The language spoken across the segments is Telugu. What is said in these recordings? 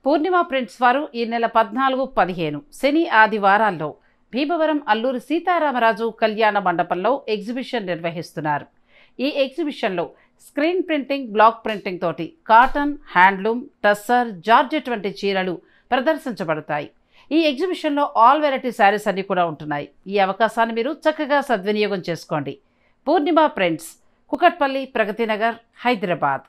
పూర్ణిమ ప్రింట్స్ వారు ఈ నెల పద్నాలుగు పదిహేను శని ఆదివారాల్లో భీమవరం అల్లూరి సీతారామరాజు కళ్యాణ మండపంలో ఎగ్జిబిషన్ నిర్వహిస్తున్నారు ఈ ఎగ్జిబిషన్లో స్క్రీన్ ప్రింటింగ్ బ్లాక్ ప్రింటింగ్ తోటి కాటన్ హ్యాండ్లూమ్ టస్సర్ జార్జెట్ వంటి చీరలు ప్రదర్శించబడతాయి ఈ ఎగ్జిబిషన్లో ఆల్ వెరైటీ శారీస్ అన్నీ కూడా ఉంటున్నాయి ఈ అవకాశాన్ని మీరు చక్కగా సద్వినియోగం చేసుకోండి పూర్ణిమ ప్రింట్స్ కుకట్పల్లి ప్రగతి నగర్ హైదరాబాద్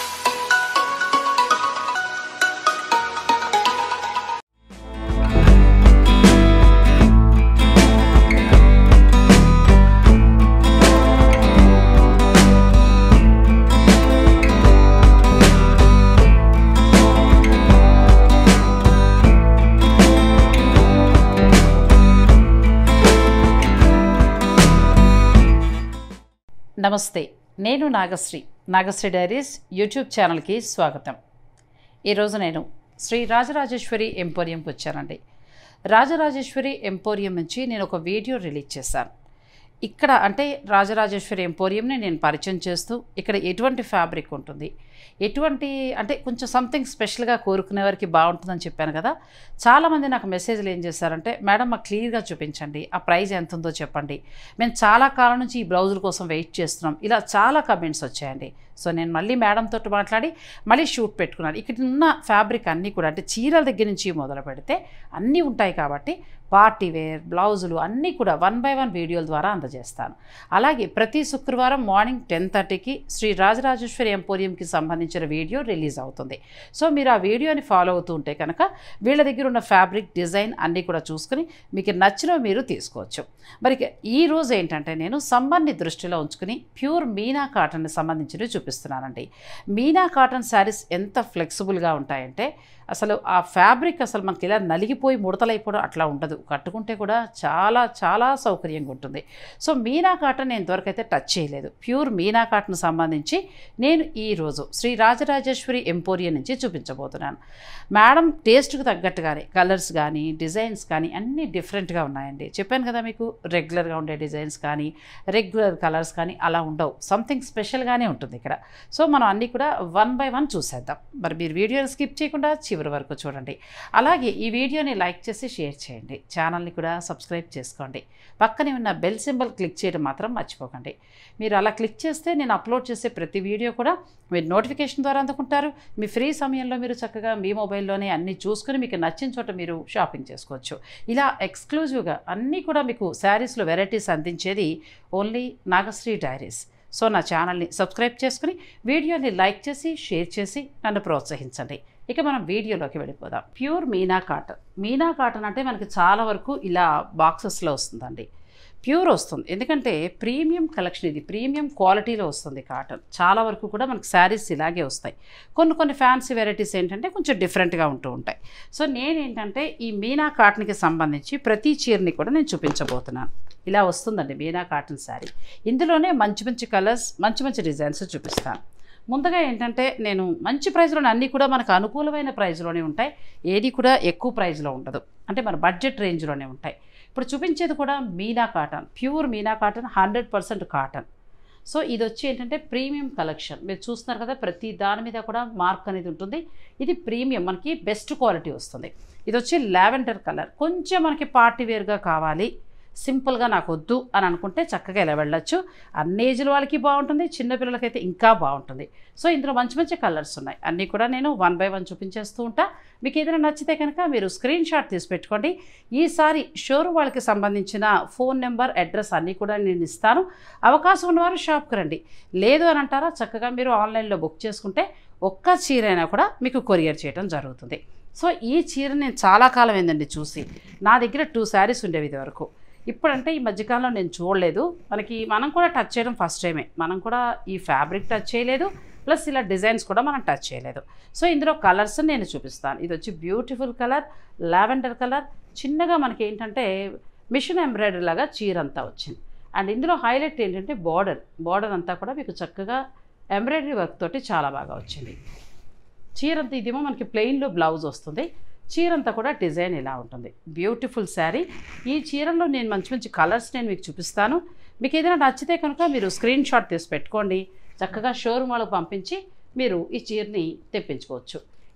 నమస్తే నేను నాగశ్రీ నాగశ్రీ డైరీస్ యూట్యూబ్ ఛానల్కి స్వాగతం ఈరోజు నేను శ్రీ రాజరాజేశ్వరి ఎంపోరియంకి వచ్చానండి రాజరాజేశ్వరి ఎంపోరియం నుంచి నేను ఒక వీడియో రిలీజ్ చేశాను ఇక్కడ అంటే రాజరాజేశ్వరి ఎంపోరియంని నేను పరిచయం చేస్తూ ఇక్కడ ఎటువంటి ఫ్యాబ్రిక్ ఉంటుంది ఎటువంటి అంటే కొంచెం సంథింగ్ స్పెషల్గా కోరుకునే వారికి బాగుంటుందని చెప్పాను కదా చాలామంది నాకు మెసేజ్లు ఏం చేశారంటే మేడం మాకు క్లియర్గా చూపించండి ఆ ప్రైస్ ఎంత ఉందో చెప్పండి మేము చాలా కాలం నుంచి ఈ బ్లౌజుల కోసం వెయిట్ చేస్తున్నాం ఇలా చాలా కమెంట్స్ వచ్చాయండి సో నేను మళ్ళీ మేడంతో మాట్లాడి మళ్ళీ షూట్ పెట్టుకున్నాను ఇక్కడ ఉన్న ఫ్యాబ్రిక్ అన్నీ కూడా అంటే చీరల దగ్గర నుంచి మొదలు పెడితే అన్నీ ఉంటాయి కాబట్టి పార్టీ వేర్ బ్లౌజులు అన్నీ కూడా వన్ బై వన్ వీడియోల ద్వారా అందజేస్తాను అలాగే ప్రతి శుక్రవారం మార్నింగ్ టెన్ థర్టీకి శ్రీ రాజరాజేశ్వరి ఎంపోరియంకి సంబంధించిన వీడియో రిలీజ్ అవుతుంది సో మీరు ఆ వీడియోని ఫాలో అవుతూ ఉంటే కనుక వీళ్ళ దగ్గర ఉన్న ఫ్యాబ్రిక్ డిజైన్ అన్నీ కూడా చూసుకుని మీకు నచ్చినవి మీరు తీసుకోవచ్చు మరి ఇక ఈ రోజు ఏంటంటే నేను సమ్మర్ని దృష్టిలో ఉంచుకుని ప్యూర్ మీనా కాటన్కి సంబంధించినవి చూపిస్తున్నానండి మీనా కాటన్ శారీస్ ఎంత ఫ్లెక్సిబుల్గా ఉంటాయంటే అసలు ఆ ఫ్యాబ్రిక్ అసలు మనకి ఇలా నలిగిపోయి ముడతలైపోవడం అట్లా ఉండదు కట్టుకుంటే కూడా చాలా చాలా సౌకర్యంగా ఉంటుంది సో మీనా కాటన్ నేను ఇంతవరకు అయితే టచ్ చేయలేదు ప్యూర్ మీనా కాటన్ సంబంధించి నేను ఈరోజు శ్రీ రాజరాజేశ్వరి ఎంపోరియం నుంచి చూపించబోతున్నాను మేడం టేస్ట్కి తగ్గట్టుగానే కలర్స్ కానీ డిజైన్స్ కానీ అన్నీ డిఫరెంట్గా ఉన్నాయండి చెప్పాను కదా మీకు రెగ్యులర్గా ఉండే డిజైన్స్ కానీ రెగ్యులర్ కలర్స్ కానీ అలా ఉండవు సంథింగ్ స్పెషల్గానే ఉంటుంది ఇక్కడ సో మనం అన్నీ కూడా వన్ బై వన్ చూసేద్దాం మరి మీరు వీడియోని స్కిప్ చేయకుండా చివరి వరకు చూడండి అలాగే ఈ వీడియోని లైక్ చేసి షేర్ చేయండి ఛానల్ని కూడా సబ్స్క్రైబ్ చేసుకోండి పక్కనే ఉన్న బెల్ సింబల్ క్లిక్ చేయడం మాత్రం మర్చిపోకండి మీరు అలా క్లిక్ చేస్తే నేను అప్లోడ్ చేసే ప్రతి వీడియో కూడా మీరు నోటిఫికేషన్ ద్వారా అందుకుంటారు మీ ఫ్రీ సమయంలో మీరు చక్కగా మీ మొబైల్లోనే అన్నీ చూసుకుని మీకు నచ్చిన చోట మీరు షాపింగ్ చేసుకోవచ్చు ఇలా ఎక్స్క్లూజివ్గా అన్నీ కూడా మీకు శారీస్లో వెరైటీస్ అందించేది ఓన్లీ నాగశ్రీ డైరీస్ సో నా ఛానల్ని సబ్స్క్రైబ్ చేసుకుని వీడియోని లైక్ చేసి షేర్ చేసి నన్ను ప్రోత్సహించండి ఇక మనం వీడియోలోకి వెళ్ళిపోదాం pure Meena cotton Meena cotton అంటే మనకి చాలా వరకు ఇలా బాక్సెస్లో వస్తుందండి ప్యూర్ వస్తుంది ఎందుకంటే ప్రీమియం కలెక్షన్ ఇది ప్రీమియం క్వాలిటీలో వస్తుంది కాటన్ చాలా వరకు కూడా మనకి శారీస్ ఇలాగే వస్తాయి కొన్ని కొన్ని ఫ్యాన్సీ వెరైటీస్ ఏంటంటే కొంచెం డిఫరెంట్గా ఉంటూ ఉంటాయి సో నేనేంటంటే ఈ మీనా కాటన్కి సంబంధించి ప్రతి చీరని కూడా నేను చూపించబోతున్నాను ఇలా వస్తుందండి మీనా కాటన్ శారీ ఇందులోనే మంచి మంచి కలర్స్ మంచి మంచి డిజైన్స్ చూపిస్తాను ముందుగా ఏంటంటే నేను మంచి ప్రైస్లోనే అన్నీ కూడా మనకు అనుకూలమైన ప్రైస్లోనే ఉంటాయి ఏది కూడా ఎక్కువ ప్రైస్లో ఉండదు అంటే మన బడ్జెట్ రేంజ్లోనే ఉంటాయి ఇప్పుడు చూపించేది కూడా Meena cotton pure Meena cotton hundred percent cotton so ఇది వచ్చి ఏంటంటే ప్రీమియం కలెక్షన్ మీరు చూస్తున్నారు కదా ప్రతి దాని మీద కూడా మార్క్ అనేది ఉంటుంది ఇది ప్రీమియం మనకి బెస్ట్ క్వాలిటీ వస్తుంది ఇది వచ్చి లావెండర్ కలర్ కొంచెం మనకి పార్టీ వేర్గా కావాలి సింపుల్గా నాకు వద్దు అని అనుకుంటే చక్కగా ఇలా వెళ్ళొచ్చు అన్ని ఏజ్ల వాళ్ళకి బాగుంటుంది చిన్నపిల్లలకైతే ఇంకా బాగుంటుంది సో ఇందులో మంచి మంచి కలర్స్ ఉన్నాయి అన్నీ కూడా నేను వన్ బై వన్ చూపించేస్తూ ఉంటా మీకు ఏదైనా నచ్చితే కనుక మీరు స్క్రీన్ షాట్ తీసి పెట్టుకోండి ఈసారి షోరూమ్ వాళ్ళకి సంబంధించిన ఫోన్ నెంబర్ అడ్రస్ అన్నీ కూడా నేను ఇస్తాను అవకాశం ఉన్నవారు షాప్కి రండి లేదు అని అంటారా చక్కగా మీరు ఆన్లైన్లో బుక్ చేసుకుంటే ఒక్క చీర అయినా కూడా మీకు కొరియర్ చేయడం జరుగుతుంది సో ఈ చీర నేను చాలా కాలం ఏందండి చూసి నా దగ్గర టూ శారీస్ ఉండేవి ఇది వరకు ఇప్పుడంటే ఈ మధ్యకాలంలో నేను చూడలేదు మనకి మనం కూడా టచ్ చేయడం ఫస్ట్ టైమే మనం కూడా ఈ ఫ్యాబ్రిక్ టచ్ చేయలేదు ప్లస్ ఇలా డిజైన్స్ కూడా మనం టచ్ చేయలేదు సో ఇందులో కలర్స్ నేను చూపిస్తాను ఇది వచ్చి బ్యూటిఫుల్ కలర్ లావెండర్ కలర్ చిన్నగా మనకి ఏంటంటే మిషన్ ఎంబ్రాయిడరీ లాగా చీర అంతా వచ్చింది అండ్ ఇందులో హైలైట్ ఏంటంటే బార్డర్ బార్డర్ అంతా కూడా మీకు చక్కగా ఎంబ్రాయిడరీ వర్క్ తోటి చాలా బాగా వచ్చింది చీర అంతా ఇదేమో మనకి ప్లెయిన్లో బ్లౌజ్ వస్తుంది చీర అంతా కూడా డిజైన్ ఇలా ఉంటుంది బ్యూటిఫుల్ శారీ ఈ చీరలో నేను మంచి మంచి కలర్స్ నేను మీకు చూపిస్తాను మీకు ఏదైనా నచ్చితే కనుక మీరు స్క్రీన్ షాట్ తీసి పెట్టుకోండి చక్కగా షోరూమ్ వాళ్ళకి పంపించి మీరు ఈ చీరని తెప్పించుకోవచ్చు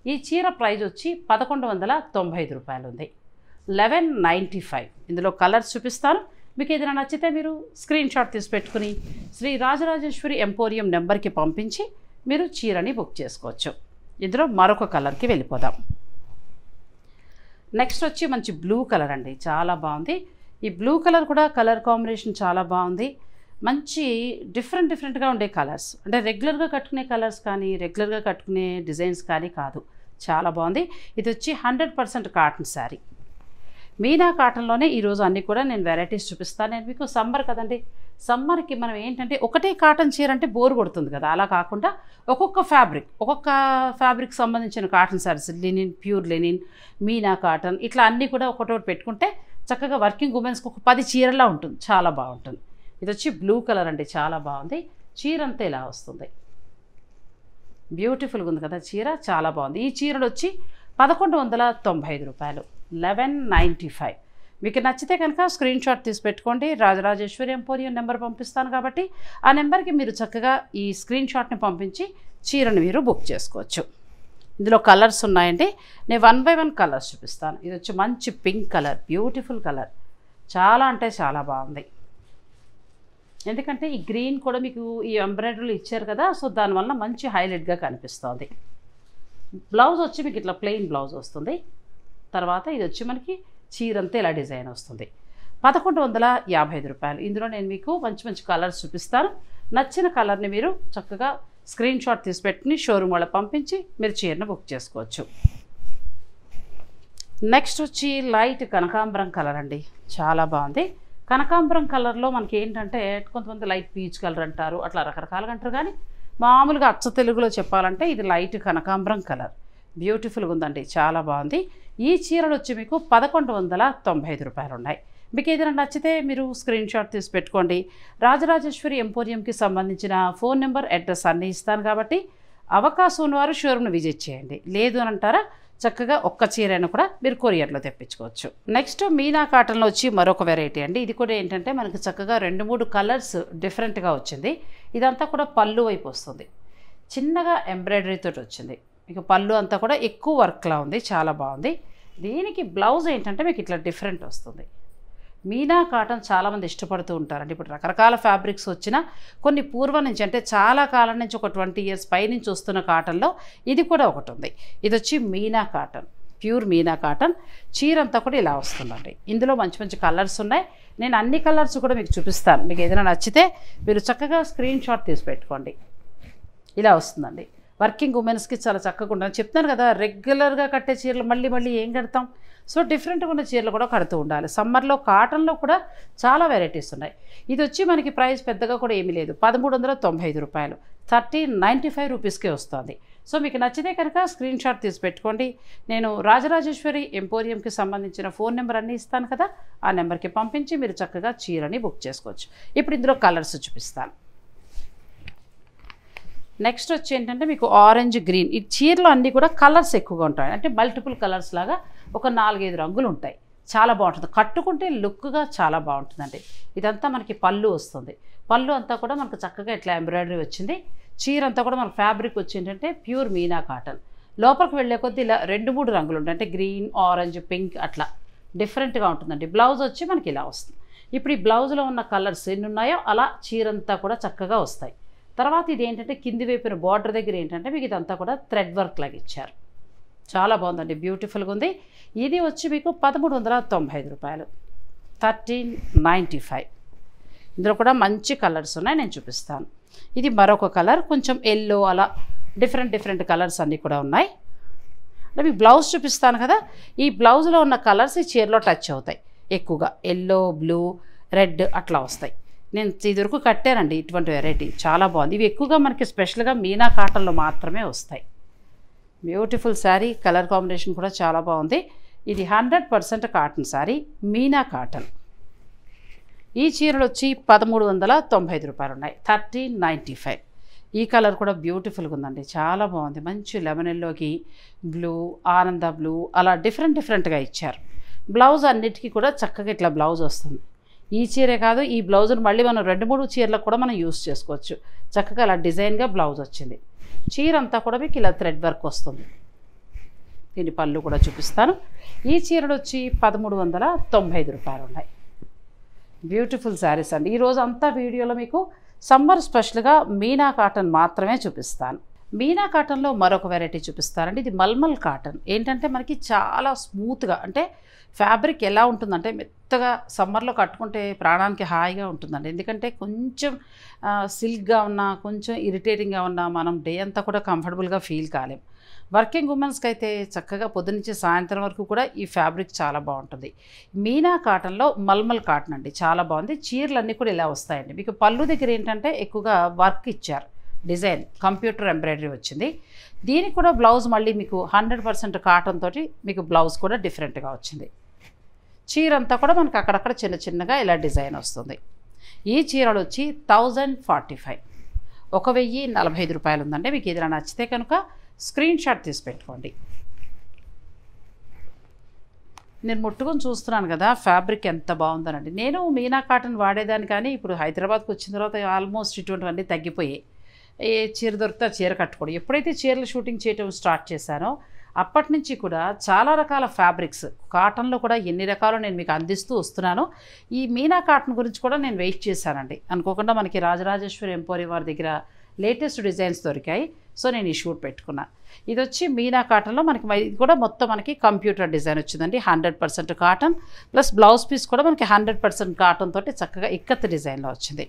ఈ చీర ప్రైజ్ వచ్చి పదకొండు వందల తొంభై ఐదు రూపాయలు ఉంది లెవెన్ నైంటీ ఫైవ్ ఇందులో కలర్స్ చూపిస్తాను మీకు ఏదైనా నచ్చితే మీరు స్క్రీన్ షాట్ తీసి పెట్టుకుని శ్రీ రాజరాజేశ్వరి ఎంపోరియం నెంబర్కి పంపించి మీరు చీరని బుక్ చేసుకోవచ్చు ఇందులో మరొక కలర్కి వెళ్ళిపోదాం నెక్స్ట్ వచ్చి మంచి బ్లూ కలర్ అండి చాలా బాగుంది ఈ బ్లూ కలర్ కూడా కలర్ కాంబినేషన్ చాలా బాగుంది మంచి డిఫరెంట్ డిఫరెంట్గా ఉండే కలర్స్ అంటే రెగ్యులర్గా కట్టుకునే కలర్స్ కానీ రెగ్యులర్గా కట్టుకునే డిజైన్స్ కానీ కాదు చాలా బాగుంది ఇది వచ్చి hundred percent cotton sari Meena కాటన్లోనే ఈరోజు అన్నీ కూడా నేను వెరైటీస్ చూపిస్తాను నేను మీకు సమ్మర్ కదండి సమ్మర్కి మనం ఏంటంటే ఒకటే కాటన్ చీర అంటే బోర్ కొడుతుంది కదా అలా కాకుండా ఒక్కొక్క ఫ్యాబ్రిక్ ఒక్కొక్క ఫ్యాబ్రిక్ సంబంధించిన cotton saris linen pure linen Meena cotton ఇట్లా అన్నీ కూడా ఒకటోటి పెట్టుకుంటే చక్కగా వర్కింగ్ ఉమెన్స్కి ఒక పది చీరలా ఉంటుంది చాలా బాగుంటుంది ఇది వచ్చి బ్లూ కలర్ అండి చాలా బాగుంది చీర అంతా ఇలా వస్తుంది బ్యూటిఫుల్గా ఉంది కదా చీర చాలా బాగుంది ఈ చీరలు వచ్చి పదకొండు వందల తొంభై ఐదు రూపాయలు లెవెన్ నైంటీ ఫైవ్ మీకు నచ్చితే కనుక స్క్రీన్ షాట్ తీసి పెట్టుకోండి రాజరాజేశ్వరి ఎంపోరియం నెంబర్ పంపిస్తాను కాబట్టి ఆ నెంబర్కి మీరు చక్కగా ఈ స్క్రీన్ షాట్ని పంపించి చీరను మీరు బుక్ చేసుకోవచ్చు ఇందులో కలర్స్ ఉన్నాయండి నేను వన్ బై వన్ కలర్స్ చూపిస్తాను ఇది వచ్చి మంచి పింక్ కలర్ బ్యూటిఫుల్ కలర్ చాలా అంటే చాలా బాగుంది ఎందుకంటే ఈ గ్రీన్ కూడా మీకు ఈ ఎంబ్రాయిడరీలు ఇచ్చారు కదా సో దానివల్ల మంచి హైలైట్గా కనిపిస్తుంది బ్లౌజ్ వచ్చి మీకు ఇట్లా ప్లెయిన్ బ్లౌజ్ వస్తుంది తర్వాత ఇది వచ్చి మనకి చీరంతా ఇలా డిజైన్ వస్తుంది పదకొండు వందల యాభై ఐదు రూపాయలు ఇందులో నేను మీకు మంచి మంచి కలర్స్ చూపిస్తాను నచ్చిన కలర్ని మీరు చక్కగా స్క్రీన్ షాట్ తీసి పెట్టుకుని షోరూమ్ వాళ్ళ పంపించి మీరు చీరను బుక్ చేసుకోవచ్చు నెక్స్ట్ వచ్చి లైట్ కనకాంబరం కలర్ అండి చాలా బాగుంది కనకాంబరం కలర్లో మనకి ఏంటంటే కొంతమంది లైట్ పీచ్ కలర్ అంటారు అట్లా రకరకాలుగా అంటారు కానీ మామూలుగా అచ్చ తెలుగులో చెప్పాలంటే ఇది లైట్ కనకాంబరం కలర్ బ్యూటిఫుల్గా ఉందండి చాలా బాగుంది ఈ చీరలు వచ్చి మీకు పదకొండు వందల తొంభై ఐదు రూపాయలు ఉన్నాయి మీకు ఏదైనా నచ్చితే మీరు స్క్రీన్ షాట్ తీసి పెట్టుకోండి రాజరాజేశ్వరి ఎంపోరియంకి సంబంధించిన ఫోన్ నెంబర్ అడ్రస్ అన్నీ ఇస్తాను కాబట్టి అవకాశం ఉన్నవారు షోరూమ్ను విజిట్ చేయండి లేదు అని అంటారా చక్కగా ఒక్క చీరైనా కూడా మీరు కొరియర్లో తెప్పించుకోవచ్చు నెక్స్ట్ మీనా కాటన్లో వచ్చి మరొక వెరైటీ అండి ఇది కూడా ఏంటంటే మనకి చక్కగా రెండు మూడు కలర్స్ డిఫరెంట్గా వచ్చింది ఇదంతా కూడా పళ్ళు వైపు వస్తుంది చిన్నగా ఎంబ్రాయిడరీతో వచ్చింది మీకు పళ్ళు అంతా కూడా ఎక్కువ వర్క్లా ఉంది చాలా బాగుంది దీనికి బ్లౌజ్ ఏంటంటే మీకు ఇట్లా డిఫరెంట్ వస్తుంది మీనా కాటన్ చాలామంది ఇష్టపడుతూ ఉంటారండి ఇప్పుడు రకరకాల ఫ్యాబ్రిక్స్ వచ్చినా కొన్ని పూర్వం నుంచి అంటే చాలా కాలం నుంచి ఒక ట్వంటీ ఇయర్స్ పైనుంచి వస్తున్న కాటన్లో ఇది కూడా ఒకటి ఉంది ఇది వచ్చి Meena cotton pure Meena cotton చీర అంతా కూడా ఇలా వస్తుందండి ఇందులో మంచి మంచి కలర్స్ ఉన్నాయి నేను అన్ని కలర్స్ కూడా మీకు చూపిస్తాను మీకు ఏదైనా నచ్చితే మీరు చక్కగా స్క్రీన్ షాట్ తీసి పెట్టుకోండి ఇలా వస్తుందండి వర్కింగ్ ఉమెన్స్కి చాలా చక్కగా ఉంటుంది చెప్తాను కదా రెగ్యులర్గా కట్టే చీరలు మళ్ళీ మళ్ళీ ఏం కడతాం సో డిఫరెంట్గా ఉన్న చీరలు కూడా కడుతూ ఉండాలి సమ్మర్లో కాటన్లో కూడా చాలా వెరైటీస్ ఉన్నాయి ఇది వచ్చి మనకి ప్రైస్ పెద్దగా కూడా ఏమీ లేదు పదమూడు వందల తొంభై ఐదు రూపాయలు థర్టీన్ నైంటీ ఫైవ్ రూపీస్కే వస్తుంది సో మీకు నచ్చితే కనుక స్క్రీన్ షాట్ తీసి పెట్టుకోండి నేను రాజరాజేశ్వరి ఎంపోరియంకి సంబంధించిన ఫోన్ నెంబర్ అన్నీ ఇస్తాను కదా ఆ నెంబర్కి పంపించి మీరు చక్కగా చీరని బుక్ చేసుకోవచ్చు ఇప్పుడు ఇందులో కలర్స్ చూపిస్తాను నెక్స్ట్ వచ్చి ఏంటంటే మీకు ఆరెంజ్ గ్రీన్ ఈ చీరలో అన్నీ కూడా కలర్స్ ఎక్కువగా ఉంటాయి అంటే మల్టిపుల్ కలర్స్ లాగా ఒక నాలుగైదు రంగులు ఉంటాయి చాలా బాగుంటుంది కట్టుకుంటే లుక్గా చాలా బాగుంటుందండి ఇదంతా మనకి పళ్ళు వస్తుంది పళ్ళు అంతా కూడా మనకు చక్కగా ఇట్లా ఎంబ్రాయిడరీ వచ్చింది చీర అంతా కూడా మనకు ఫ్యాబ్రిక్ వచ్చి ఏంటంటే ప్యూర్ మీనా కాటన్ లోపలికి వెళ్ళే కొద్దీ ఇలా రెండు మూడు రంగులు ఉంటాయి అంటే గ్రీన్ ఆరెంజ్ పింక్ అట్లా డిఫరెంట్గా ఉంటుందండి బ్లౌజ్ వచ్చి మనకి ఇలా వస్తుంది ఇప్పుడు ఈ బ్లౌజ్లో ఉన్న కలర్స్ ఎన్ని ఉన్నాయో అలా చీరంతా కూడా చక్కగా వస్తాయి తర్వాత ఇది ఏంటంటే కింది వైపున బార్డర్ దగ్గర ఏంటంటే మీకు ఇదంతా కూడా థ్రెడ్ వర్క్ లాగా ఇచ్చారు చాలా బాగుందండి బ్యూటిఫుల్గా ఉంది ఇది వచ్చి మీకు పదమూడు వందల తొంభై ఐదు రూపాయలు థర్టీన్ నైంటీ ఫైవ్ ఇందులో కూడా మంచి కలర్స్ ఉన్నాయి నేను చూపిస్తాను ఇది మరొక కలర్ కొంచెం ఎల్లో అలా డిఫరెంట్ డిఫరెంట్ కలర్స్ అన్నీ కూడా ఉన్నాయి అంటే మీకు బ్లౌజ్ చూపిస్తాను కదా ఈ బ్లౌజ్లో ఉన్న కలర్స్ ఈ చీరలో టచ్ అవుతాయి ఎక్కువగా ఎల్లో బ్లూ రెడ్ అట్లా వస్తాయి నేను ఇది వరకు కట్టానండి ఇటువంటి వెరైటీ చాలా బాగుంది ఇవి ఎక్కువగా మనకి స్పెషల్గా మీనా కాటన్లో మాత్రమే వస్తాయి బ్యూటిఫుల్ శారీ కలర్ కాంబినేషన్ కూడా చాలా బాగుంది ఇది hundred percent cotton sari Meena cotton ఈ చీరలు వచ్చి పదమూడు వందల తొంభై ఐదు రూపాయలు ఉన్నాయి థర్టీన్ నైంటీ ఫైవ్ ఈ కలర్ కూడా బ్యూటిఫుల్గా ఉందండి చాలా బాగుంది మంచి లెమన్ ఎల్లోకి బ్లూ ఆనంద బ్లూ అలా డిఫరెంట్ డిఫరెంట్గా ఇచ్చారు బ్లౌజ్ అన్నిటికీ కూడా చక్కగా ఇట్లా బ్లౌజ్ వస్తుంది ఈ చీరే కాదు ఈ బ్లౌజ్ను మళ్ళీ మనం రెండు మూడు చీరలకు కూడా మనం యూస్ చేసుకోవచ్చు చక్కగా అలా డిజైన్గా బ్లౌజ్ వచ్చింది చీర అంతా కూడా మీకు ఇలా థ్రెడ్ వర్క్ వస్తుంది దీని పళ్ళు కూడా చూపిస్తాను ఈ చీరలు వచ్చి పదమూడు వందల తొంభై ఐదు రూపాయలు ఉన్నాయి బ్యూటిఫుల్ శారీస్ అండి ఈరోజు అంతా వీడియోలో మీకు సమ్మర్ స్పెషల్గా మీనా కాటన్ మాత్రమే చూపిస్తాను మీనా కాటన్లో మరొక వెరైటీ చూపిస్తారండి ఇది మల్మల్ కాటన్ ఏంటంటే మనకి చాలా స్మూత్గా అంటే ఫ్యాబ్రిక్ ఎలా ఉంటుందంటే మెత్తగా సమ్మర్లో కట్టుకుంటే ప్రాణానికి హాయిగా ఉంటుందండి ఎందుకంటే కొంచెం సిల్క్గా ఉన్నా కొంచెం ఇరిటేటింగ్గా ఉన్నా మనం డే అంతా కూడా కంఫర్టబుల్గా ఫీల్ కాలేం వర్కింగ్ ఉమెన్స్కి అయితే చక్కగా పొద్దునుంచి సాయంత్రం వరకు కూడా ఈ ఫ్యాబ్రిక్ చాలా బాగుంటుంది మీనా కాటన్లో మల్మల్ కాటన్ అండి చాలా బాగుంది చీరలు అన్నీ కూడా ఇలా వస్తాయండి మీకు పళ్ళు దగ్గర ఏంటంటే ఎక్కువగా వర్క్ ఇచ్చారు డిజైన్ కంప్యూటర్ ఎంబ్రాయిడరీ వచ్చింది దీనికి కూడా బ్లౌజ్ మళ్ళీ మీకు హండ్రెడ్ పర్సెంట్ కాటన్ తోటి మీకు బ్లౌజ్ కూడా డిఫరెంట్గా వచ్చింది చీర అంతా కూడా మనకు అక్కడక్కడ చిన్న చిన్నగా ఇలా డిజైన్ వస్తుంది ఈ చీరలు వచ్చి థౌజండ్ ఫార్టీ ఫైవ్ ఒక వెయ్యి నలభై ఐదు రూపాయలు ఉందండి మీకు ఏదైనా నచ్చితే కనుక స్క్రీన్ షాట్ తీసి పెట్టుకోండి నేను ముట్టుకొని చూస్తున్నాను కదా ఫ్యాబ్రిక్ ఎంత బాగుందనండి నేను మీనా కాటన్ వాడేదాన్ని కానీ ఇప్పుడు హైదరాబాద్కి వచ్చిన తర్వాత ఆల్మోస్ట్ ఇటువంటివన్నీ తగ్గిపోయాయి ఏ చీర దొరికితే ఆ చీర కట్టుకోవడం ఎప్పుడైతే చీరలు షూటింగ్ చేయటం స్టార్ట్ చేశానో అప్పటి నుంచి కూడా చాలా రకాల ఫ్యాబ్రిక్స్ కాటన్లో కూడా ఎన్ని రకాలు నేను మీకు అందిస్తూ వస్తున్నాను ఈ మీనా కాటన్ గురించి కూడా నేను వెయిట్ చేశానండి అనుకోకుండా మనకి రాజరాజేశ్వరి ఎంపోరి వారి దగ్గర లేటెస్ట్ డిజైన్స్ దొరికాయి సో నేను ఈ షూట్ పెట్టుకున్నా ఇది వచ్చి మీనా కాటన్లో మనకి మరి- ఇది కూడా మొత్తం మనకి కంప్యూటర్ డిజైన్ వచ్చిందండి hundred percent cotton plus blouse piece కూడా మనకి హండ్రెడ్ పర్సెంట్ కాటన్ తోటి చక్కగా ఇక్కత్ డిజైన్లో వచ్చింది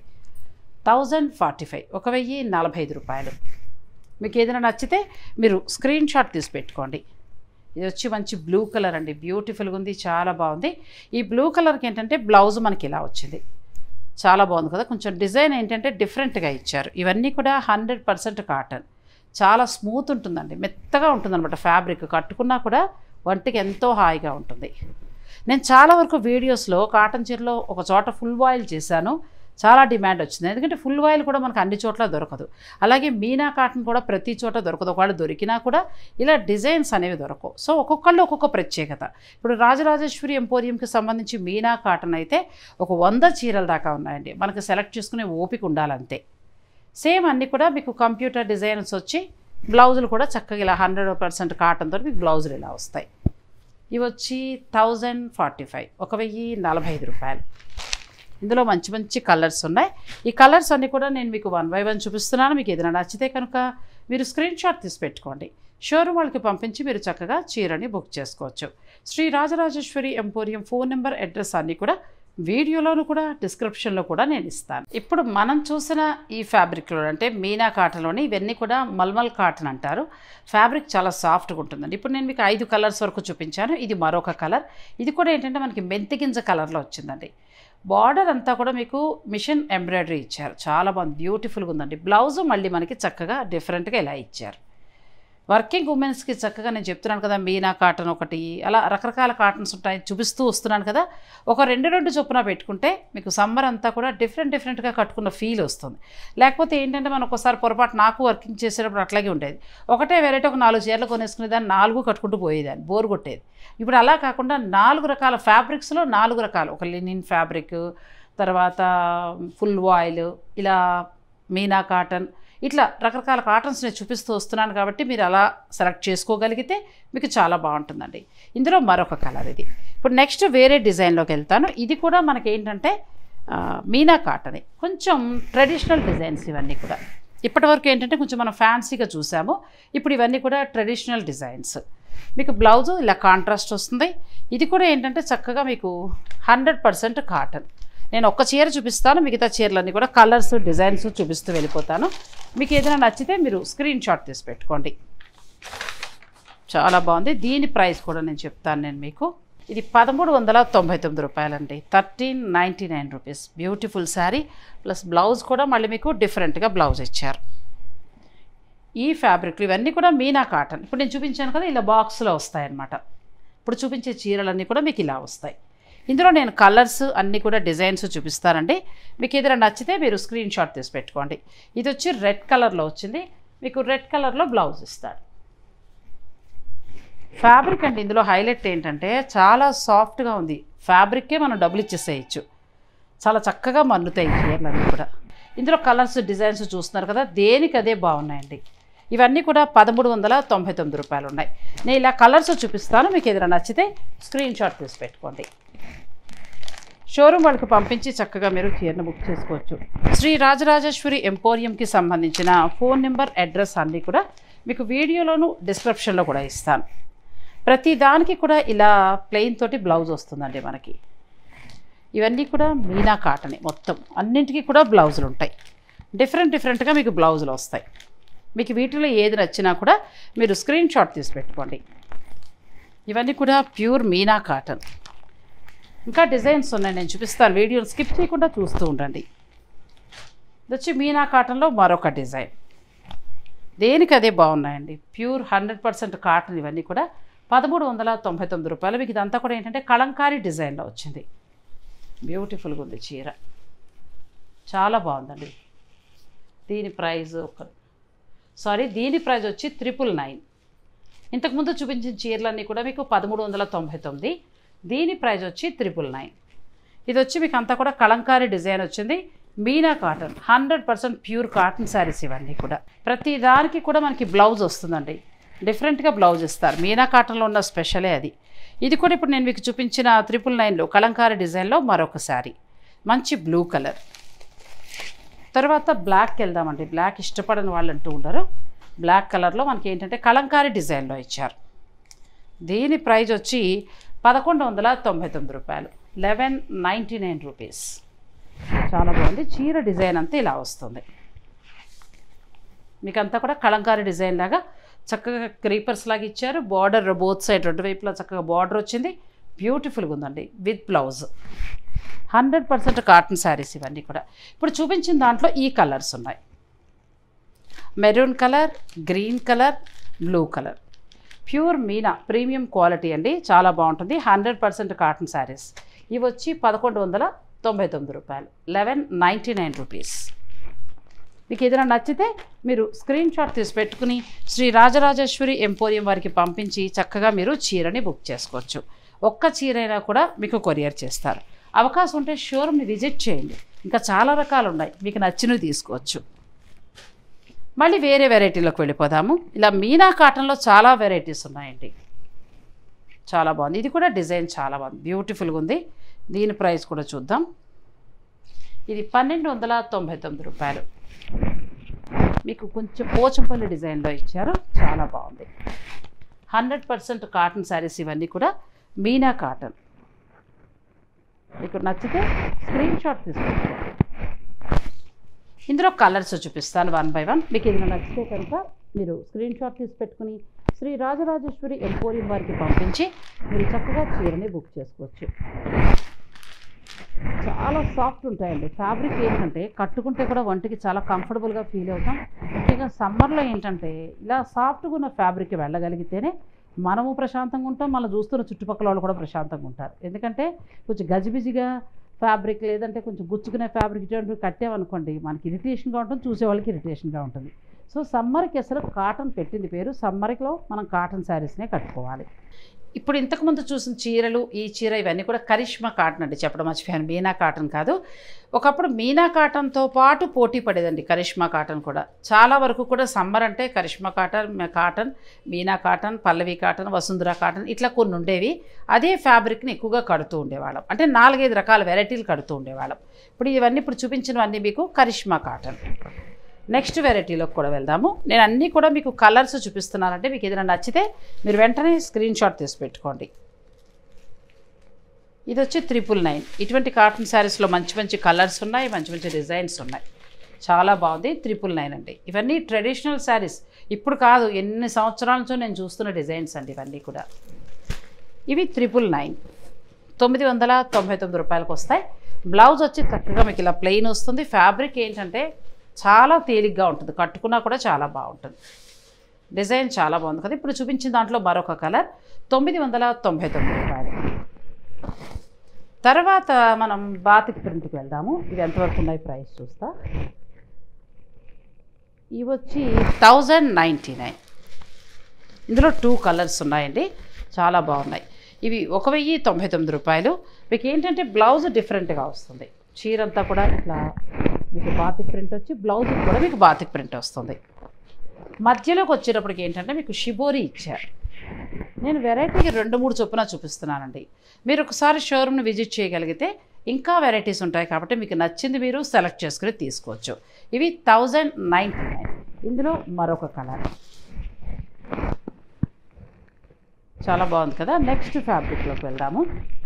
థౌజండ్ ఫార్టీ ఫైవ్ ఒక వెయ్యి నలభై ఐదు రూపాయలు మీకు ఏదైనా నచ్చితే మీరు స్క్రీన్ షాట్ తీసి పెట్టుకోండి ఇది వచ్చి మంచి బ్లూ కలర్ అండి బ్యూటిఫుల్గా ఉంది చాలా బాగుంది ఈ బ్లూ కలర్కి ఏంటంటే బ్లౌజ్ మనకి ఇలా వచ్చింది చాలా బాగుంది కదా కొంచెం డిజైన్ ఏంటంటే డిఫరెంట్గా ఇచ్చారు ఇవన్నీ కూడా హండ్రెడ్ పర్సెంట్ కాటన్ చాలా స్మూత్ ఉంటుందండి మెత్తగా ఉంటుందన్నమాట ఫ్యాబ్రిక్ కట్టుకున్నా కూడా వంటికి ఎంతో హాయిగా ఉంటుంది నేను చాలా వరకు వీడియోస్లో కాటన్ చీరలో ఒక చోట ఫుల్ వాయిల్ చేశాను చాలా డిమాండ్ వచ్చింది ఎందుకంటే ఫుల్ వాయిల్ కూడా మనకు అన్ని చోట్ల దొరకదు అలాగే మీనా కాటన్ కూడా ప్రతి చోట దొరకదు ఒకవేళ దొరికినా కూడా ఇలా డిజైన్స్ అనేవి దొరకవు సో ఒక్కొక్కళ్ళు ఒక్కొక్క ప్రత్యేకత ఇప్పుడు రాజరాజేశ్వరి ఎంపోరియంకి సంబంధించి మీనా కాటన్ అయితే ఒక వంద చీరల దాకా ఉన్నాయండి మనకు సెలెక్ట్ చేసుకునే ఓపిక ఉండాలంతే సేమ్ అన్నీ కూడా మీకు కంప్యూటర్ డిజైన్స్ వచ్చి బ్లౌజులు కూడా చక్కగా ఇలా హండ్రెడ్ పర్సెంట్ కాటన్తో మీకు బ్లౌజులు ఇలా వస్తాయి ఇవి వచ్చి థౌజండ్ ఫార్టీ ఫైవ్ ఒక వెయ్యి నలభై ఐదు రూపాయలు ఇందులో మంచి మంచి కలర్స్ ఉన్నాయి ఈ కలర్స్ అన్నీ కూడా నేను మీకు వన్ బై వన్ చూపిస్తున్నాను మీకు ఏదైనా నచ్చితే కనుక మీరు స్క్రీన్ షాట్ తీసి పెట్టుకోండి షోరూమ్ వాళ్ళకి పంపించి మీరు చక్కగా చీరని బుక్ చేసుకోవచ్చు Shri Rajarajeshwari emporium phone number address అన్నీ కూడా వీడియోలోను కూడా డిస్క్రిప్షన్లో కూడా నేను ఇస్తాను ఇప్పుడు మనం చూసిన ఈ ఫ్యాబ్రిక్లో అంటే మీనా కాటన్లోని ఇవన్నీ కూడా మల్మల్ కాటన్ అంటారు ఫ్యాబ్రిక్ చాలా సాఫ్ట్గా ఉంటుందండి ఇప్పుడు నేను మీకు ఐదు కలర్స్ వరకు చూపించాను ఇది మరొక కలర్ ఇది కూడా ఏంటంటే మనకి మెంతి గింజ కలర్లో వచ్చిందండి బార్డర్ అంతా కూడా మీకు మిషన్ ఎంబ్రాయిడరీ ఇచ్చారు చాలా బాగుంది బ్యూటిఫుల్గా ఉందండి బ్లౌజ్ మళ్ళీ మనకి చక్కగా డిఫరెంట్గా ఇలా ఇచ్చారు వర్కింగ్ ఉమెన్స్కి చక్కగా నేను చెప్తున్నాను కదా మీనా కాటన్ ఒకటి అలా రకరకాల కాటన్స్ ఉంటాయి చూపిస్తూ వస్తున్నాను కదా ఒక రెండు రెండు చొప్పున పెట్టుకుంటే మీకు సమ్మర్ అంతా కూడా డిఫరెంట్ డిఫరెంట్గా కట్టుకున్న ఫీల్ వస్తుంది లేకపోతే ఏంటంటే మనం ఒకసారి పొరపాటు నాకు వర్కింగ్ చేసేటప్పుడు అట్లాగే ఉండేది ఒకటే వెరైటీ ఒక నాలుగు చీరలు కొనేసుకునేదాన్ని నాలుగు కట్టుకుంటూ పోయేదాన్ని బోర్ కొట్టేది ఇప్పుడు అలా కాకుండా నాలుగు రకాల ఫ్యాబ్రిక్స్లో నాలుగు రకాలు ఒక లినిన్ ఫ్యాబ్రిక్ తర్వాత ఫుల్ వాయిల్ ఇలా మీనా కాటన్ ఇట్లా రకరకాల కాటన్స్ నేను చూపిస్తూ వస్తున్నాను కాబట్టి మీరు అలా సెలెక్ట్ చేసుకోగలిగితే మీకు చాలా బాగుంటుందండి ఇందులో మరొక కలర్ ఇది ఇప్పుడు నెక్స్ట్ వేరే డిజైన్లోకి వెళ్తాను ఇది కూడా మనకి ఏంటంటే ఆ, మీనా కాటనే కొంచెం ట్రెడిషనల్ డిజైన్స్ ఇవన్నీ కూడా ఇప్పటివరకు ఏంటంటే కొంచెం మనం ఫ్యాన్సీగా చూసాము ఇప్పుడు ఇవన్నీ కూడా ట్రెడిషనల్ డిజైన్స్ మీకు బ్లౌజు ఇలా కాంట్రాస్ట్ వస్తుంది ఇది కూడా ఏంటంటే చక్కగా మీకు హండ్రెడ్ పర్సెంట్ కాటన్ నేను ఒక్క చీర చూపిస్తాను మిగతా చీరలన్నీ కూడా కలర్స్ డిజైన్స్ చూపిస్తూ వెళ్ళిపోతాను మీకు ఏదైనా నచ్చితే మీరు స్క్రీన్ షాట్ తీసి పెట్టుకోండి చాలా బాగుంది దీని ప్రైస్ కూడా నేను చెప్తాను నేను మీకు ఇది పదమూడు వందల తొంభై తొమ్మిది రూపాయలండి thirteen ninety nine rupees beautiful sari plus blouse కూడా మళ్ళీ మీకు డిఫరెంట్గా బ్లౌజ్ ఇచ్చారు ఈ ఫ్యాబ్రిక్లు ఇవన్నీ కూడా మీనా కాటన్ ఇప్పుడు నేను చూపించాను కదా ఇలా బాక్స్లో వస్తాయన్నమాట ఇప్పుడు చూపించే చీరలన్నీ కూడా మీకు ఇలా వస్తాయి ఇందులో నేను కలర్స్ అన్నీ కూడా డిజైన్స్ చూపిస్తానండి మీకు ఏదైనా నచ్చితే మీరు స్క్రీన్ షాట్ తీసి పెట్టుకోండి ఇది వచ్చి రెడ్ కలర్లో వచ్చింది మీకు రెడ్ కలర్లో బ్లౌజ్ ఇస్తాడు ఫ్యాబ్రిక్ అండి ఇందులో హైలైట్ ఏంటంటే చాలా సాఫ్ట్గా ఉంది ఫ్యాబ్రిక్కే మనం డబ్బులు ఇచ్చేసేయచ్చు చాలా చక్కగా మన్నుతాయి ఈ చీరలన్నీ కూడా ఇందులో కలర్స్ డిజైన్స్ చూస్తున్నారు కదా దేనికి అదే బాగున్నాయండి ఇవన్నీ కూడా పదమూడు వందల తొంభై తొమ్మిది రూపాయలు ఉన్నాయి నేను ఇలా కలర్స్ చూపిస్తాను మీకు ఏదైనా నచ్చితే స్క్రీన్ షాట్ తీసి పెట్టుకోండి షోరూమ్ వాళ్ళకి పంపించి చక్కగా మీరు చీరను బుక్ చేసుకోవచ్చు శ్రీ రాజరాజేశ్వరి ఎంపోరియంకి సంబంధించిన ఫోన్ నెంబర్ అడ్రస్ అన్నీ కూడా మీకు వీడియోలోను డిస్క్రిప్షన్లో కూడా ఇస్తాను ప్రతి దానికి కూడా ఇలా ప్లెయిన్ తోటి బ్లౌజ్ వస్తుందండి మనకి ఇవన్నీ కూడా మీనా కాటనే మొత్తం అన్నింటికి కూడా బ్లౌజులు ఉంటాయి డిఫరెంట్ డిఫరెంట్గా మీకు బ్లౌజులు వస్తాయి మీకు వీటిలో ఏది నచ్చినా కూడా మీరు స్క్రీన్ షాట్ తీసి పెట్టుకోండి ఇవన్నీ కూడా ప్యూర్ మీనా కాటన్ ఇంకా డిజైన్స్ ఉన్నాయి నేను చూపిస్తాను వీడియోని స్కిప్ చేయకుండా చూస్తూ ఉండండి ఇది వచ్చి మీనా కాటన్లో మరొక డిజైన్ దేనికి అదే బాగున్నాయండి ప్యూర్ హండ్రెడ్ పర్సెంట్ కాటన్ ఇవన్నీ కూడా పదమూడు వందల తొంభై తొమ్మిది రూపాయలు మీకు ఇదంతా కూడా ఏంటంటే కలంకారీ డిజైన్లో వచ్చింది బ్యూటిఫుల్గా ఉంది చీర చాలా బాగుందండి దీని ప్రైస్ ఒక సారీ దీని ప్రైస్ వచ్చి త్రిపుల్ నైన్ ఇంతకుముందు చూపించిన చీరలన్నీ కూడా మీకు పదమూడు వందల తొంభై తొమ్మిది దీని ప్రైస్ వచ్చి త్రిపుల్ నైన్ ఇది వచ్చి మీకు అంతా కూడా కలంకారీ డిజైన్ వచ్చింది Meena cotton hundred percent pure cotton saris ఇవన్నీ కూడా ప్రతి దానికి కూడా మనకి బ్లౌజ్ వస్తుందండి డిఫరెంట్గా బ్లౌజ్ ఇస్తారు మీనా కాటన్లో ఉన్న స్పెషలే అది ఇది కూడా ఇప్పుడు నేను మీకు చూపించిన త్రిపుల్ నైన్లో కలంకారీ డిజైన్లో మరొక శారీ మంచి బ్లూ కలర్ తర్వాత బ్లాక్కి వెళ్దామండి బ్లాక్ ఇష్టపడని వాళ్ళు అంటూ ఉంటారు బ్లాక్ కలర్లో మనకి ఏంటంటే కలంకారీ డిజైన్లో ఇచ్చారు దీని ప్రైజ్ వచ్చి పదకొండు వందల తొంభై తొమ్మిది రూపాయలు లెవెన్ నైంటీ నైన్ రూపీస్ చాలా బాగుంది చీర డిజైన్ అంతా ఇలా వస్తుంది మీకు అంతా కూడా కలంకారీ డిజైన్ లాగా చక్కగా క్రీపర్స్ లాగా ఇచ్చారు బార్డర్ బోత్ సైడ్ రెండు వైపులా చక్కగా బార్డర్ వచ్చింది బ్యూటిఫుల్గా ఉందండి with blouse hundred percent cotton saris ఇవన్నీ కూడా ఇప్పుడు చూపించిన దాంట్లో ఈ కలర్స్ ఉన్నాయి maroon colour green colour blue colour pure Meena premium quality అండి చాలా బాగుంటుంది హండ్రెడ్ పర్సెంట్ కాటన్ శారీస్ ఇవి వచ్చి పదకొండు వందల తొంభై తొమ్మిది రూపాయలు లెవెన్ నైంటీ నైన్ రూపీస్ మీకు ఏదైనా నచ్చితే మీరు స్క్రీన్ షాట్ తీసి పెట్టుకుని శ్రీ రాజరాజేశ్వరి ఎంపోరియం వారికి పంపించి చక్కగా మీరు చీరని బుక్ చేసుకోవచ్చు ఒక్క చీరైనా కూడా మీకు కొరియర్ చేస్తారు అవకాశం ఉంటే షోరూమ్ని విజిట్ చేయండి ఇంకా చాలా రకాలు ఉన్నాయి మీకు నచ్చినవి తీసుకోవచ్చు మళ్ళీ వేరే వెరైటీలోకి వెళ్ళిపోదాము ఇలా మీనా కాటన్లో చాలా వెరైటీస్ ఉన్నాయండి చాలా బాగుంది ఇది కూడా డిజైన్ చాలా బాగుంది బ్యూటిఫుల్గా ఉంది దీని ప్రైస్ కూడా చూద్దాం ఇది పన్నెండు వందల తొంభై తొమ్మిది రూపాయలు మీకు కొంచెం పోచంపల్లి డిజైన్లో ఇచ్చారు చాలా బాగుంది హండ్రెడ్ పర్సెంట్ కాటన్ శారీస్ ఇవన్నీ కూడా మీనా కాటన్ మీకు నచ్చితే స్క్రీన్ షాట్ తీసుకోండి ఇందులో కలర్స్ చూపిస్తాను వన్ బై వన్ మీకు ఏదైనా నచ్చితే కనుక మీరు స్క్రీన్ షాట్ తీసి పెట్టుకుని శ్రీ రాజరాజేశ్వరి ఎంపోరియం వారికి పంపించి మీరు చక్కగా చీరని బుక్ చేసుకోవచ్చు చాలా సాఫ్ట్ ఉంటాయండి ఫ్యాబ్రిక్ ఏంటంటే కట్టుకుంటే కూడా ఒంటికి చాలా కంఫర్టబుల్గా ఫీల్ అవుతాం ముఖ్యంగా సమ్మర్లో ఏంటంటే ఇలా సాఫ్ట్గా ఉన్న ఫ్యాబ్రిక్ వెళ్ళగలిగితేనే మనము ప్రశాంతంగా ఉంటాం మనం చూస్తున్న చుట్టుపక్కల వాళ్ళు కూడా ప్రశాంతంగా ఉంటారు ఎందుకంటే కొంచెం గజిబిజిగా ఫ్యాబ్రిక్ లేదంటే కొంచెం గుచ్చుకునే ఫ్యాబ్రిక్ ఇటువంటి కట్టామనుకోండి మనకి ఇరిటేషన్గా ఉంటుంది చూసే వాళ్ళకి ఇరిటేషన్గా ఉంటుంది సో సమ్మర్కి అసలు కాటన్ పెట్టింది పేరు సమ్మర్లో మనం కాటన్ శారీస్నే కట్టుకోవాలి ఇప్పుడు ఇంతకుముందు చూసిన చీరలు ఈ చీర ఇవన్నీ కూడా కరిష్మా కాటన్ అండి చెప్పడం మర్చిపోయాను మీనా కాటన్ కాదు ఒకప్పుడు మీనా కాటన్తో పాటు పోటీ పడేదండి కరిష్మా కాటన్ కూడా చాలా వరకు కూడా సమ్మర్ అంటే కరిష్మా కాటన్ మ- cotton Meena cotton Pallavi cotton Vasundhara cotton ఇట్లా కొన్ని ఉండేవి అదే ఫ్యాబ్రిక్ని ఎక్కువగా కడుతూ ఉండేవాళ్ళం అంటే నాలుగైదు రకాల వెరైటీలు కడుతూ ఉండేవాళ్ళం ఇప్పుడు ఇవన్నీ ఇప్పుడు చూపించినవన్నీ మీకు కరిష్మా కాటన్ నెక్స్ట్ వెరైటీలోకి కూడా వెళ్దాము నేను అన్నీ కూడా మీకు కలర్స్ చూపిస్తున్నానంటే మీకు ఏదైనా నచ్చితే మీరు వెంటనే స్క్రీన్ షాట్ తీసి పెట్టుకోండి ఇది వచ్చి త్రిపుల్ నైన్ ఇటువంటి కాటన్ శారీస్లో మంచి మంచి కలర్స్ ఉన్నాయి మంచి మంచి డిజైన్స్ ఉన్నాయి చాలా బాగుంది త్రిపుల్ నైన్ అండి ఇవన్నీ ట్రెడిషనల్ శారీస్ ఇప్పుడు కాదు ఎన్ని సంవత్సరాల నుంచో నేను చూస్తున్న డిజైన్స్ అండి ఇవన్నీ కూడా ఇవి త్రిపుల్ నైన్ తొమ్మిది వందల తొంభై తొమ్మిది రూపాయలకు వస్తాయి బ్లౌజ్ వచ్చి చక్కగా మీకు ఇలా ప్లెయిన్ వస్తుంది ఫ్యాబ్రిక్ ఏంటంటే చాలా తేలిగ్గా ఉంటుంది కట్టుకున్నా కూడా చాలా బాగుంటుంది డిజైన్ చాలా బాగుంది కదా ఇప్పుడు చూపించిన దాంట్లో మరొక కలర్ తొమ్మిది వందల తొంభై తొమ్మిది రూపాయలు తర్వాత మనం బాతిక్ ప్రింట్కి వెళ్దాము ఇవి ఎంతవరకు ఉన్నాయి ప్రైస్ చూస్తా ఇవి వచ్చి థౌజండ్ నైంటీ నైన్ ఇందులో టూ కలర్స్ ఉన్నాయండి చాలా బాగున్నాయి ఇవి ఒక వెయ్యి తొంభై తొమ్మిది రూపాయలు మీకు ఏంటంటే బ్లౌజ్ డిఫరెంట్గా వస్తుంది చీర అంతా కూడా ఇట్లా మీకు బాతిక్ ప్రింట్ వచ్చి బ్లౌజ్ కూడా మీకు బాతిక్ ప్రింట్ వస్తుంది మధ్యలోకి వచ్చేటప్పటికి ఏంటంటే మీకు షిబోరి ఇచ్చారు నేను వెరైటీకి రెండు మూడు చొప్పున చూపిస్తున్నానండి మీరు ఒకసారి షోరూమ్ని విజిట్ చేయగలిగితే ఇంకా వెరైటీస్ ఉంటాయి కాబట్టి మీకు నచ్చింది మీరు సెలెక్ట్ చేసుకుని తీసుకోవచ్చు ఇవి థౌజండ్ నైంటీ నైన్ ఇందులో మరొక కలర్ చాలా బాగుంది కదా నెక్స్ట్ ఫ్యాబ్రిక్లోకి వెళ్దాము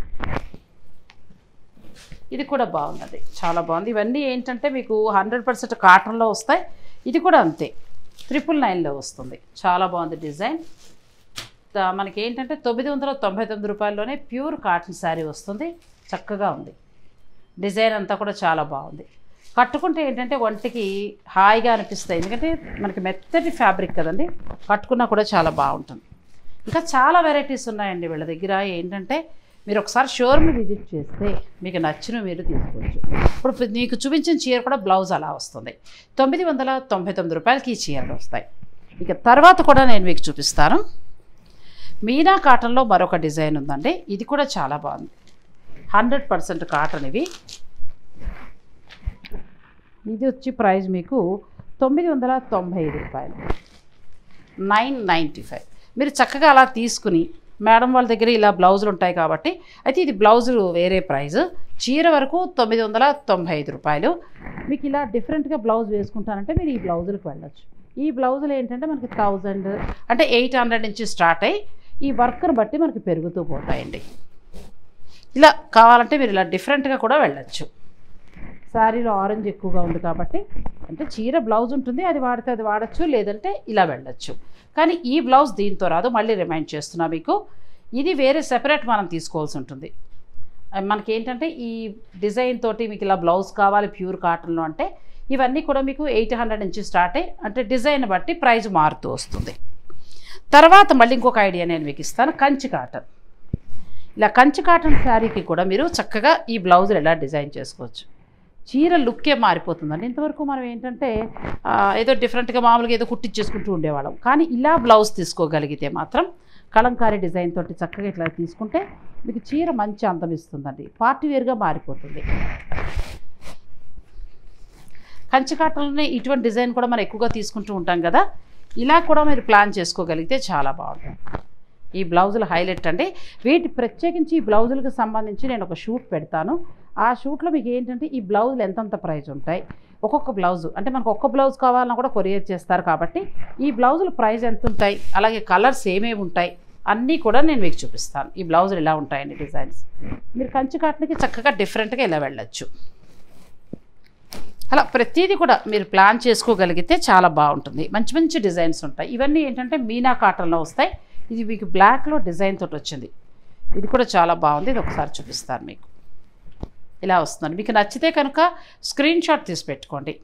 ఇది కూడా బాగున్నది చాలా బాగుంది ఇవన్నీ ఏంటంటే మీకు హండ్రెడ్ పర్సెంట్ కాటన్లో వస్తాయి ఇది కూడా అంతే ట్రిపుల్ నైన్లో వస్తుంది చాలా బాగుంది డిజైన్ దా- మనకి ఏంటంటే తొమ్మిది వందల తొంభై తొమ్మిది రూపాయల్లోనే ప్యూర్ కాటన్ శారీ వస్తుంది చక్కగా ఉంది డిజైన్ అంతా కూడా చాలా బాగుంది కట్టుకుంటే ఏంటంటే ఒంటికి హాయిగా అనిపిస్తాయి ఎందుకంటే మనకి మెత్తటి ఫ్యాబ్రిక్ కదండి కట్టుకున్నా కూడా చాలా బాగుంటుంది ఇంకా చాలా వెరైటీస్ ఉన్నాయండి వీళ్ళ దగ్గర ఏంటంటే మీరు ఒకసారి షోరూమ్ని విజిట్ చేస్తే మీకు నచ్చిన మీరు తీసుకోవచ్చు ఇప్పుడు మీకు చూపించిన చీర కూడా బ్లౌజ్ అలా వస్తుంది తొమ్మిది వందల తొంభై తొమ్మిది రూపాయలకి ఈ చీరలు వస్తాయి ఇక తర్వాత కూడా నేను మీకు చూపిస్తాను మీనా కాటన్లో మరొక డిజైన్ ఉందండి ఇది కూడా చాలా బాగుంది హండ్రెడ్ పర్సెంట్ కాటన్ ఇవి ఇది వచ్చి ప్రైస్ మీకు తొమ్మిది వందల తొంభై ఐదు రూపాయలు నైన్ నైంటీ ఫైవ్ మీరు చక్కగా అలా తీసుకుని మేడం వాళ్ళ దగ్గర ఇలా బ్లౌజులు ఉంటాయి కాబట్టి అయితే ఇది బ్లౌజులు వేరే ప్రైస్ చీర వరకు తొమ్మిది వందల తొంభై ఐదు రూపాయలు మీకు ఇలా డిఫరెంట్గా బ్లౌజ్ వేసుకుంటానంటే మీరు ఈ బ్లౌజులకు వెళ్ళొచ్చు ఈ బ్లౌజులు ఏంటంటే మనకి థౌజండ్ అంటే ఎయిట్ హండ్రెడ్ నుంచి స్టార్ట్ అయ్యి ఈ వర్క్ను బట్టి మనకి పెరుగుతూ పోతాయండి ఇలా కావాలంటే మీరు ఇలా డిఫరెంట్గా కూడా వెళ్ళొచ్చు శారీలో ఆరెంజ్ ఎక్కువగా ఉంది కాబట్టి అంటే చీర బ్లౌజ్ ఉంటుంది అది వాడితే అది వాడచ్చు లేదంటే ఇలా వెళ్ళొచ్చు కానీ ఈ బ్లౌజ్ దీంతో రాదు మళ్ళీ రిమైండ్ చేస్తున్నా మీకు ఇది వేరే సెపరేట్ మనం తీసుకోవాల్సి ఉంటుంది అహ్ మనకి ఏంటంటే ఈ డిజైన్ తోటి మీకు ఇలా బ్లౌజ్ కావాలి ప్యూర్ కాటన్లో అంటే ఇవన్నీ కూడా మీకు ఎయిట్ హండ్రెడ్ నుంచి స్టార్ట్ అయ్యి అంటే డిజైన్ బట్టి ప్రైస్ మారుతూ వస్తుంది తర్వాత మళ్ళీ ఇంకొక ఐడియా నేను మీకు ఇస్తాను కంచి కాటన్ ఇలా కంచి కాటన్ శారీకి కూడా మీరు చక్కగా ఈ బ్లౌజులు ఎలా డిజైన్ చేసుకోవచ్చు చీర లుక్కే మారిపోతుందండి ఇంతవరకు మనం ఏంటంటే ఆ, ఏదో డిఫరెంట్గా మామూలుగా ఏదో కుట్టించేసుకుంటూ ఉండేవాళ్ళం కానీ ఇలా బ్లౌజ్ తీసుకోగలిగితే మాత్రం కలంకారీ డిజైన్ తోటి చక్కగా ఇట్లా తీసుకుంటే మీకు చీర మంచి అందం ఇస్తుందండి పార్టీ వేర్గా మారిపోతుంది కంచి కాటన్లోనే ఇటువంటి డిజైన్ కూడా మనం ఎక్కువగా తీసుకుంటూ ఉంటాం కదా ఇలా కూడా మీరు ప్లాన్ చేసుకోగలిగితే చాలా బాగుంటుంది ఈ బ్లౌజులు హైలైట్ అండి వీటి ప్రత్యేకించి ఈ బ్లౌజులకు సంబంధించి నేను ఒక షూట్ పెడతాను ఆ షూట్లో మీకు ఏంటంటే ఈ బ్లౌజులు ఎంతంత ప్రైస్ ఉంటాయి ఒక్కొక్క బ్లౌజు అంటే మనకు ఒక్క బ్లౌజ్ కావాలన్నా కూడా కొరియర్ చేస్తారు కాబట్టి ఈ బ్లౌజుల ప్రైస్ ఎంత ఉంటాయి అలాగే కలర్స్ ఏమేమి ఉంటాయి అన్నీ కూడా నేను మీకు చూపిస్తాను ఈ బ్లౌజులు ఇలా ఉంటాయండి డిజైన్స్ మీరు కంచి కాటన్కి చక్కగా డిఫరెంట్గా ఇలా వెళ్ళొచ్చు అలా ప్రతిదీ కూడా మీరు ప్లాన్ చేసుకోగలిగితే చాలా బాగుంటుంది మంచి మంచి డిజైన్స్ ఉంటాయి ఇవన్నీ ఏంటంటే మీనా కాటన్లో వస్తాయి ఇది మీకు బ్లాక్లో డిజైన్ తోటి వచ్చింది ఇది కూడా చాలా బాగుంది ఇది ఒకసారి చూపిస్తాను మీకు ఇలా వస్తుంది మీకు నచ్చితే కనుక స్క్రీన్ షాట్ తీసి పెట్టుకోండి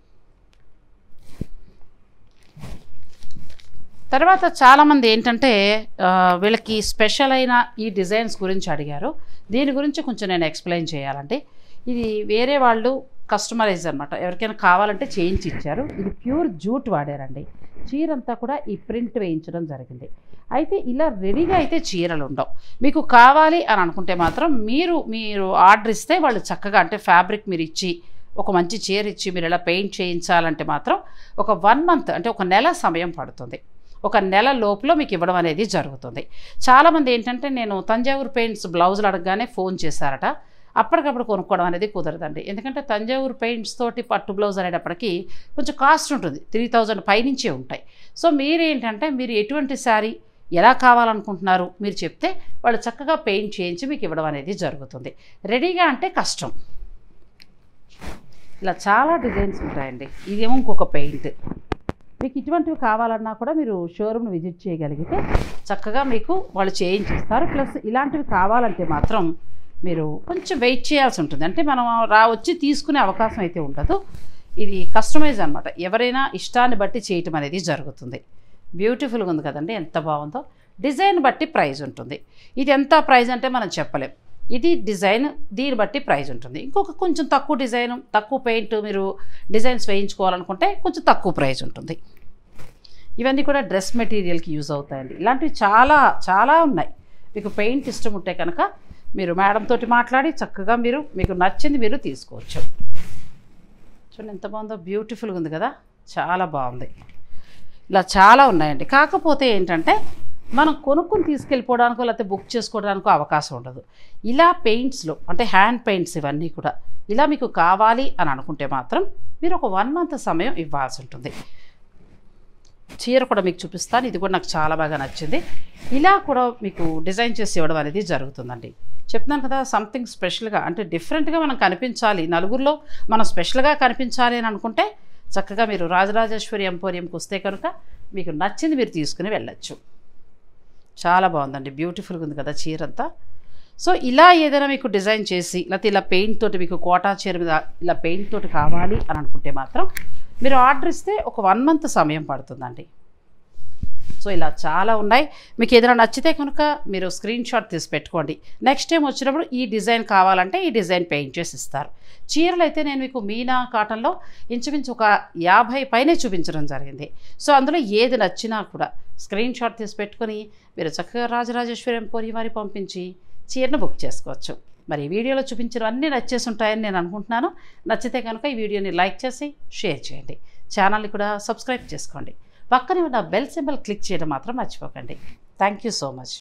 తర్వాత చాలామంది ఏంటంటే ఆ, వీళ్ళకి స్పెషల్ అయిన ఈ డిజైన్స్ గురించి అడిగారు దీని గురించి కొంచెం నేను ఎక్స్ప్లెయిన్ చేయాలండి ఇది వేరే వాళ్ళు కస్టమైజ్ అనమాట ఎవరికైనా కావాలంటే చేయించి ఇచ్చారు ఇది ప్యూర్ జూట్ వాడారండి చీర అంతా కూడా ఈ ప్రింట్ వేయించడం జరిగింది అయితే ఇలా రెడీగా అయితే చీరలు ఉండవు మీకు కావాలి అని అనుకుంటే మాత్రం మీరు మీరు ఆర్డర్ ఇస్తే వాళ్ళు చక్కగా అంటే ఫ్యాబ్రిక్ మీరు ఇచ్చి ఒక మంచి చీర ఇచ్చి మీరు ఇలా పెయింట్ చేయించాలంటే మాత్రం ఒక వన్ మంత్ అంటే ఒక నెల సమయం పడుతుంది ఒక నెల లోపల మీకు ఇవ్వడం అనేది జరుగుతుంది చాలామంది ఏంటంటే నేను తంజావూరు పెయింట్స్ బ్లౌజులు అడగగానే ఫోన్ చేశారట అప్పటికప్పుడు కొనుక్కోవడం అనేది కుదరదండి ఎందుకంటే తంజావూరు పెయింట్స్ తోటి పట్టు బ్లౌజ్ అనేటప్పటికి కొంచెం కాస్ట్ ఉంటుంది త్రీ థౌజండ్ పైనుంచే ఉంటాయి సో మీరేంటంటే మీరు ఎటువంటి శారీ ఎలా కావాలనుకుంటున్నారు మీరు చెప్తే వాళ్ళు చక్కగా పెయింట్ చేయించి మీకు ఇవ్వడం అనేది జరుగుతుంది రెడీగా అంటే కష్టం ఇలా చాలా డిజైన్స్ ఉంటాయండి ఇదేమో ఇంకొక పెయింట్ మీకు ఇటువంటివి కావాలన్నా కూడా మీరు షోరూమ్ని విజిట్ చేయగలిగితే చక్కగా మీకు వాళ్ళు చేయించిస్తారు ప్లస్ ఇలాంటివి కావాలంటే మాత్రం మీరు కొంచెం వెయిట్ చేయాల్సి ఉంటుంది అంటే మనం రా వచ్చి తీసుకునే అవకాశం అయితే ఉండదు ఇది కస్టమైజ్ అనమాట ఎవరైనా ఇష్టాన్ని బట్టి చేయటం అనేది జరుగుతుంది బ్యూటిఫుల్గా ఉంది కదండి ఎంత బాగుందో డిజైన్ బట్టి ప్రైస్ ఉంటుంది ఇది ఎంత ప్రైస్ అంటే మనం చెప్పలేం ఇది డిజైన్ దీన్ని బట్టి ప్రైస్ ఉంటుంది ఇంకొక కొంచెం తక్కువ డిజైన్ తక్కువ పెయింట్ మీరు డిజైన్స్ వేయించుకోవాలనుకుంటే కొంచెం తక్కువ ప్రైస్ ఉంటుంది ఇవన్నీ కూడా డ్రెస్ మెటీరియల్కి యూజ్ అవుతాయండి ఇలాంటివి చాలా చాలా ఉన్నాయి మీకు పెయింట్ ఇష్టం ఉంటే కనుక మీరు మేడం తోటి మాట్లాడి చక్కగా మీరు మీకు నచ్చింది మీరు తీసుకోవచ్చు చూడండి ఎంత బాగుందో బ్యూటిఫుల్గా ఉంది కదా చాలా బాగుంది ఇలా చాలా ఉన్నాయండి కాకపోతే ఏంటంటే మనం కొనుక్కొని తీసుకెళ్ళిపోవడానికో లేకపోతే బుక్ చేసుకోవడానికో అవకాశం ఉండదు ఇలా పెయింట్స్లో అంటే హ్యాండ్ పెయింట్స్ ఇవన్నీ కూడా ఇలా మీకు కావాలి అని అనుకుంటే మాత్రం మీరు ఒక వన్ మంత్ సమయం ఇవ్వాల్సి ఉంటుంది చీర కూడా మీకు చూపిస్తాను ఇది కూడా నాకు చాలా బాగా నచ్చింది ఇలా కూడా మీకు డిజైన్ చేసి ఇవ్వడం అనేది జరుగుతుందండి చెప్తున్నాను కదా సంథింగ్ స్పెషల్గా అంటే డిఫరెంట్గా మనం కనిపించాలి నలుగురిలో మనం స్పెషల్గా కనిపించాలి అని అనుకుంటే చక్కగా మీరు రాజరాజేశ్వరి ఎంపోరియంకి వస్తే కనుక మీకు నచ్చింది మీరు తీసుకుని వెళ్ళచ్చు చాలా బాగుందండి బ్యూటిఫుల్గా ఉంది కదా చీర అంతా సో ఇలా ఏదైనా మీకు డిజైన్ చేసి లేకపోతే ఇలా పెయింట్ తోటి మీకు కోటా చీర మీద ఇలా పెయింట్ తోటి కావాలి అని అనుకుంటే మాత్రం మీరు ఆర్డర్ ఇస్తే ఒక వన్ మంత్ సమయం పడుతుందండి సో ఇలా చాలా ఉన్నాయి మీకు ఏదైనా నచ్చితే కనుక మీరు స్క్రీన్ షాట్ తీసి పెట్టుకోండి నెక్స్ట్ టైం వచ్చినప్పుడు ఈ డిజైన్ కావాలంటే ఈ డిజైన్ పెయింట్ చేసి ఇస్తారు చీరలు అయితే నేను మీకు మీనా కాటన్లో ఇంచుమించు ఒక యాభై పైనే చూపించడం జరిగింది సో అందులో ఏది నచ్చినా కూడా స్క్రీన్ షాట్ తీసి పెట్టుకొని మీరు చక్కగా రాజరాజేశ్వరి ఎంపోరి వారి పంపించి చీరను బుక్ చేసుకోవచ్చు మరి ఈ వీడియోలో చూపించినవన్నీ నచ్చేసి ఉంటాయని నేను అనుకుంటున్నాను నచ్చితే కనుక ఈ వీడియోని లైక్ చేసి షేర్ చేయండి ఛానల్ని కూడా సబ్స్క్రైబ్ చేసుకోండి పక్కనే ఉన్న బెల్ సింబల్ క్లిక్ చేయడం మాత్రం మర్చిపోకండి థ్యాంక్ యూ సో మచ్